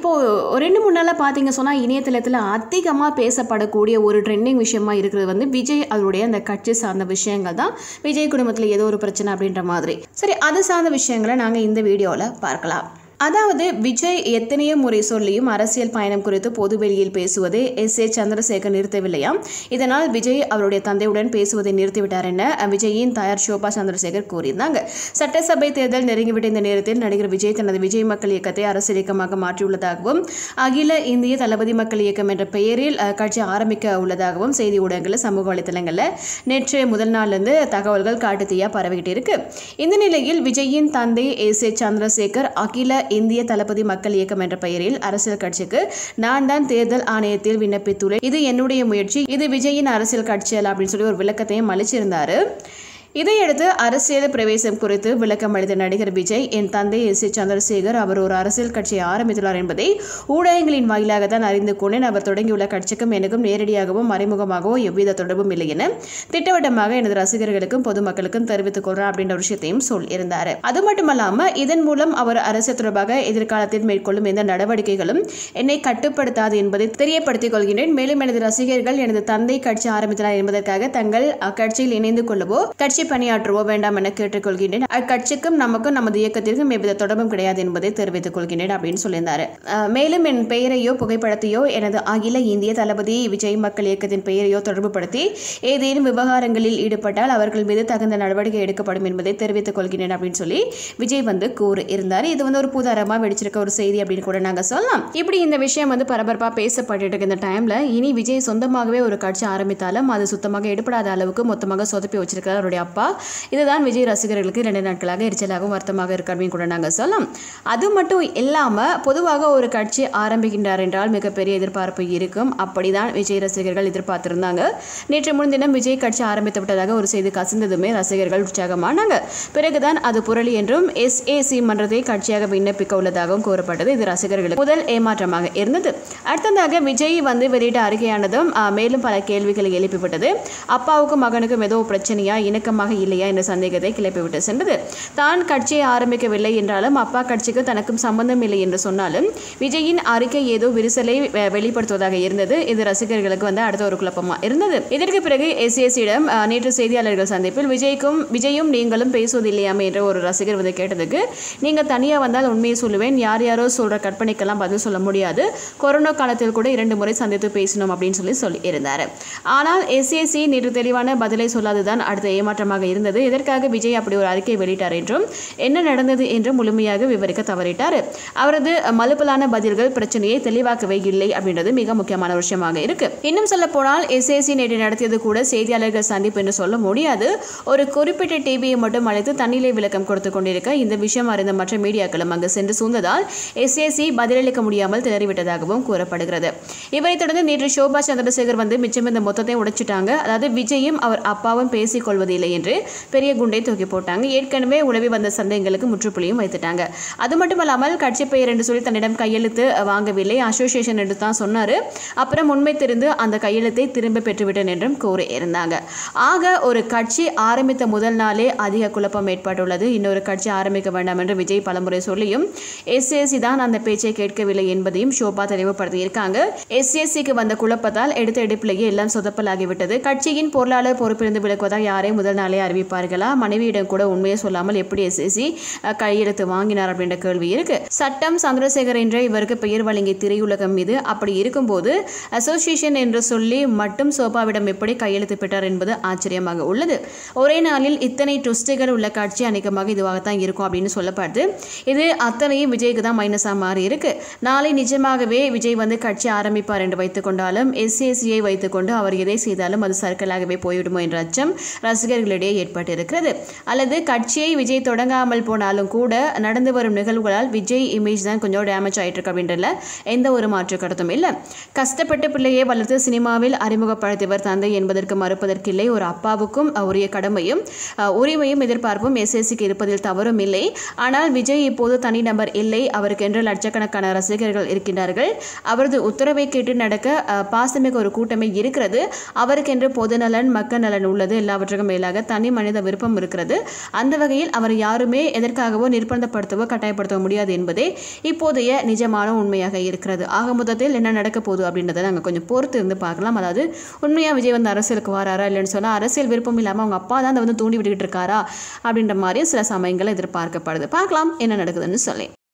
இப்போது ரெண்டு மூணு நாளாக பார்த்தீங்க சொன்னால் இணையதளத்தில் அதிகமாக பேசப்படக்கூடிய ஒரு ட்ரெண்டிங் விஷயமா இருக்கிறது வந்து விஜய் அவருடைய அந்த கட்சி சார்ந்த விஷயங்கள் தான் விஜய் குடும்பத்தில் ஏதோ ஒரு பிரச்சனை அப்படின்ற மாதிரி சரி அது சார்ந்த விஷயங்களை நாங்கள் இந்த வீடியோவில் பார்க்கலாம் அதாவது விஜய் எத்தனையோ முறை சொல்லியும் அரசியல் பயணம் குறித்து பொதுவெளியில் பேசுவதை எஸ் ஏ சந்திரசேகர் நிறுத்தவில்லையாம் இதனால் விஜய் அவருடைய தந்தையுடன் பேசுவதை நிறுத்திவிட்டார் என விஜயின் தாயார் ஷோபா சந்திரசேகர் கூறியிருந்தாங்க சட்டசபை தேர்தல் நெருங்கிவிட்ட இந்த நேரத்தில் நடிகர் விஜய் தனது விஜய் மக்கள் இயக்கத்தை அரசியல் இயக்கமாக மாற்றியுள்ளதாகவும் அகில இந்திய தளபதி மக்கள் இயக்கம் என்ற பெயரில் அஹ், கட்சி ஆரம்பிக்க உள்ளதாகவும் செய்தி ஊடகங்களில் சமூக வலைத்தளங்களில் நேற்று முதல் நாள்லேருந்து தகவல்கள் காட்டுத்தீயா பரவிக்கிட்டு இருக்கு இந்த நிலையில் விஜயின் தந்தை எஸ் ஏ சந்திரசேகர் அகில இந்திய தளபதி மக்கள் இயக்கம் என்ற பெயரில் அரசியல் கட்சிக்கு நான் தான் தேர்தல் ஆணையத்தில் விண்ணப்பித்துள்ளேன் இது என்னுடைய முயற்சி இது விஜயின் அரசியல் கட்சி அல்ல அப்படின்னு சொல்லி ஒரு விளக்கத்தையும் அளிச்சிருந்தாரு இதையடுத்து அரசியல் பிரவேசம் குறித்து விளக்கம் அளித்த நடிகர் விஜய் என் தந்தை எஸ் ஏ சந்திரசேகர் அவர் ஒரு அரசியல் கட்சியை ஆரம்பித்துள்ளார் என்பதை ஊடகங்களின் வாயிலாக தான் அறிந்து கொண்டேன் அவர் தொடங்கியுள்ள கட்சிக்கும் எனக்கும் நேரடியாகவும் மறைமுகமாகவோ எவ்வித தொடர்பும் இல்லை என திட்டவட்டமாக எனது ரசிகர்களுக்கும் பொதுமக்களுக்கும் தெரிவித்துக் கொள்றேன் அப்படின்ற ஒரு விஷயத்தையும் சொல்லியிருந்தார் அது மட்டுமல்லாம இதன் மூலம் அவர் அரசியல் தொடர்பாக எதிர்காலத்தில் மேற்கொள்ளும் எந்த நடவடிக்கைகளும் என்னை கட்டுப்படுத்தாது என்பதை தெரியப்படுத்திக் கொள்கின்றேன் மேலும் எனது ரசிகர்கள் எனது தந்தை கட்சி ஆரம்பித்தனர் என்பதற்காக தங்கள் அக்கட்சியில் இணைந்து கொள்ளவோ கட்சி பணியாற்றவோ வேண்டாம் என கேட்டுக்கொள்கின்றேன் அக்கட்சிக்கும் நமக்கும் நமது இயக்கத்திற்கும் எவ்வித தொடர்பும் கிடையாது என்பதை தெரிவித்துக் கொள்கின்றேன் அப்படின்னு சொல்லியிருந்தாரு அஹ் மேலும் என் பெயரையோ புகைப்படத்தையோ எனது அகில இந்திய தளபதி விஜய் மக்கள் இயக்கத்தின் பெயரையோ தொடர்புபடுத்தி ஏதேனும் விவகாரங்களில் ஈடுபட்டால் அவர்கள் மீது தகுந்த நடவடிக்கை எடுக்கப்படும் என்பதை தெரிவித்துக் கொள்கிறேன் அப்படின்னு சொல்லி விஜய் வந்து கூறி இருந்தார் இது வந்து ஒரு பூதாரமாக வெடிச்சிருக்க ஒரு செய்தி அப்படின்னு கூட நாங்கள் சொல்லலாம் இப்படி இந்த விஷயம் வந்து பரபரப்பாக பேசப்பட்டு இருக்க இந்த டைமில் இனி விஜய் சொந்தமாகவே ஒரு கட்சி ஆரம்பித்தாலும் அது சுத்தமாக எடுபடாத அளவுக்கு மொத்தமாக சொதப்பி வச்சிருக்கார் அவருடைய அப்பா இதுதான் விஜய் ரசிகர்களுக்கு ரெண்டு நாட்களாக எரிச்சலாகவும் வருத்தமாக இருக்கு அப்படின்னு கூட நாங்கள் சொல்லலாம் அது மட்டும் இல்லாமல் பொதுவாக ஒரு கட்சி ஆரம்பிக்கின்றார் என்றால் மிகப்பெரிய எதிர்பார்ப்பு இருக்கும் அப்படிதான் விஜய் ரசிகர்கள் எதிர்பார்த்திருந்தாங்க நேற்று முன்தினம் விஜய் கட்சி ஆரம்பித்து விட்டதாக ஒரு செய்தி கசிந்ததுமே ரசிகர்கள் உற்சாகமானாங்க பிறகுதான் அது புரளி என்றும் எஸ்ஏசி மன்றத்தை கட்சியாக விண்ணப்பிக்க உள்ளதாகவும் கூறப்பட்டது இது ரசிகர்களுக்கு முதல் ஏமாற்றமாக இருந்தது அடுத்ததாக விஜய் வந்து வெளியிட்ட அறிக்கையானதும் ஆ, மேலும் பல கேள்விகளை எழுப்பிவிட்டது அப்பாவுக்கும் மகனுக்கும் ஏதோ பிரச்சனையா இணக்கமாக இல்லையா என்ற சந்தேகத்தை கிளப்பிவிட்டு சென்றது தான் கட்சியை ஆரம்பிக்கவில்லை என்றாலும் அப்பா கட்சிக்கு தனக்கும் சம்பந்தம் இல்லை என்று சொன்னாலும் விஜயின் அறிக்கை ஏதோ விரிசலை வெ- வெளிப்படுத்துவதாக இருந்தது இது ரசிகர்களுக்கு வந்து அடுத்த ஒரு குழப்பமா இருந்தது இதற்கு பிறகு எஸ்எஸ்சியிடம் நேற்று செய்தியாளர்கள் சந்திப்பில் விஜய்க்கும் விஜயும் நீங்களும் பேசுவதில்லையாமே என்ற ஒரு ரசிகர் வந்து கேட்டதுக்கு நீங்க தனியா வந்தால் உண்மையை சொல்லுவேன் யார் யாரோ சொல்ற கற்பனைக்கெல்லாம் பதில் சொல்ல முடியாது கொரோனா காலத்தில் கூட இரண்டு முறை சந்தித்து பேசினோம் அப்படின்னு சொல்லி சொல்லி இருந்தார் ஆனால் எஸ்ஏசி நேற்று தெளிவான பதிலை சொல்லாததுதான் அடுத்த ஏமாற்றமாக இருந்தது இதற்காக விஜய் அப்படி ஒரு அறிக்கை வெளியிட்டார் என்றும் என்ன நடந்தது என்றும் முழுமையாக விவரிக்க தவறிட்டார் அவரது மலுப்பலான பதில்கள் பிரச்சனையை தெளிவாக்கவே இல்லை அப்படின்றது மிக முக்கியமான ஒரு விஷயமாக இருக்கு இன்னும் சொல்ல போனால் எஸ்ஏசி நேற்று நடத்தியது கூட செய்தியாளர்கள் சந்திப்பு என்று சொல்ல முடியாது ஒரு குறிப்பிட்ட டிவியை மட்டும் அழைத்து தன்னிலை விளக்கம் கொடுத்து கொண்டிருக்க இந்த விஷயம் அறிந்த மற்ற மீடியாக்களும் அங்கு சென்று சூழ்ந்ததால் எஸ்ஏசி பதிலளிக்க முடியாமல் திணறிவிட்டதாகவும் கூறப்படுகிறது இவரைத் தொடர்ந்து நேற்று சோபா சந்திரசேகர் வந்து மிச்சம் இந்த மொத்தத்தை உடைச்சிட்டாங்க அதாவது விஜயும் அவர் அப்பாவும் பேசிக் கொள்வதில்லை என்று பெரிய குண்டை தூக்கி போட்டாங்க ஏற்கனவே உழவி வந்த சந்தேகங்களுக்கு முற்றுப்புள்ளியும் வைத்துட்டாங்க அது மட்டும் இல்லாமல் கட்சி பெயர் என்று சொல்லி தன்னிடம் கையெழுத்து வாங்கவில்லை அசோசியேஷன் என்று தான் சொன்னார் அப்புறம் உண்மை தெரிந்து அந்த கையெழுத்தை திரும்ப பெற்றுவிட்டேன் என்றும் கூறி இருந்தாங்க ஆக ஒரு கட்சி ஆரம்பித்த முதல் நாளே அதிக குழப்பம் ஏற்பட்டுள்ளது இன்னொரு கட்சி ஆரம்பிக்க வேண்டாம் என்று விஜய் பலமுறை சொல்லியும் எஸ்ஏசி தான் அந்த பேச்சை கேட்கவில்லை என்பதையும் ஷோபா தெளிவுபடுத்தியிருக்காங்க எஸ்ஏசிக்கு வந்த குழப்பத்தால் எடுத்த எடுப்பிலேயே எல்லாம் சொதப்பலாகிவிட்டது கட்சியின் பொருளாளர் பொறுப்பிலிருந்து விலக்குவதாக யாரே முதல் நாளே அறிவிப்பார்களா மனைவியிடம் கூட உண்மையை சொல்லாமல் எப்படி எஸ்எஸ்சி கையெழுத்து வாங்கினார் அப்படின்ற கேள்வி இருக்கு சட்டம் சந்திரசேகர் என்ற இவருக்கு பெயர் வழங்கிய திரையுலகம் மீது அப்படி இருக்கும்போது அசோசியேஷன் என்று சொல்லி மட்டும் சோபாவிடம் எப்படி கையெழுத்து பெற்றார் என்பது ஆச்சரியமாக உள்ளது ஒரே நாளில் இத்தனை ட்விஸ்டுகள் உள்ள காட்சி அநேகமாக இதுவாகத்தான் இருக்கும் அப்படின்னு சொல்லப்படுது இது அத்தனையும் விஜய்க்கு தான் மைனஸாக மாறி இருக்கு நாளை நிஜமாகவே விஜய் வந்து கட்சி ஆரம்பிப்பார் என்று வைத்துக்கொண்டாலும் எஸ்ஏசியை வைத்துக்கொண்டு அவர் எதை செய்தாலும் அது சர்க்கலாகவே போய்விடுமோ என்ற அச்சம் ரசிகர்களிடையே ஏற்பட்டிருக்கிறது அல்லது கட்சியை விஜய் தொடங்காமல் போனாலும் கூட நடந்து வரும் நிகழ்வுகளால் விஜய் இமேஜ் தான் கொஞ்சம் டேமேஜ் ஆயிட்டு இருக்கு அப்படின்றதுல எந்த ஒரு மாற்று கருத்தும் இல்லை கஷ்டப்பட்டு பிள்ளையை வளர்த்து சினிமாவில் அறிமுகப்படுத்தியவர் தந்தை என்பதற்கு மறுப்பதற்கில்லை ஒரு அப்பாவுக்கும் உரிய கடமையும் அஹ், உரிமையும் எதிர்பார்ப்பும் எஸ்எஸ்சிக்கு இருப்பதில் தவறும் இல்லை ஆனால் விஜய் இப்போது தனிநபர் இல்லை அவருக்கென்று லட்சக்கணக்கான ரசிகர்கள் இருக்கின்றார்கள் அவரது உத்தரவை கேட்டு நடக்க அஹ், பாசமிகு ஒரு கூட்டமே இருக்கிறது அவருக்கென்று பொதுநலன் மக்கள் நலன் உள்ளது எல்லாவற்றுக்கும் மேலாக தனி மனித விருப்பம் இருக்கிறது அந்த வகையில் அவர் யாருமே எதற்காகவோ நிர்பந்தப்படுத்தவோ கட்டாயப்படுத்தவோ முடியாது என்பதே இப்போதைய நிஜமான உண்மையாக இருக்கிறது ஆக மொத்தத்தில் என்ன நடக்க போகுது அப்படின்றத நாங்கள் கொஞ்சம் பொறுத்து இருந்து பார்க்கலாம் அதாவது உண்மையாக விஜய் வந்து அரசியலுக்கு வராரா இல்லைன்னு சொன்னால் அரசியல் விருப்பம் இல்லாமல் அவங்க அப்பா தான் அதை வந்து தூண்டி விட்டுக்கிட்டு இருக்காரா அப்படின்ற மாதிரி சில சமயங்கள் எதிர்பார்க்கப்படுது பார்க்கலாம் என்ன நடக்குதுன்னு சொல்லி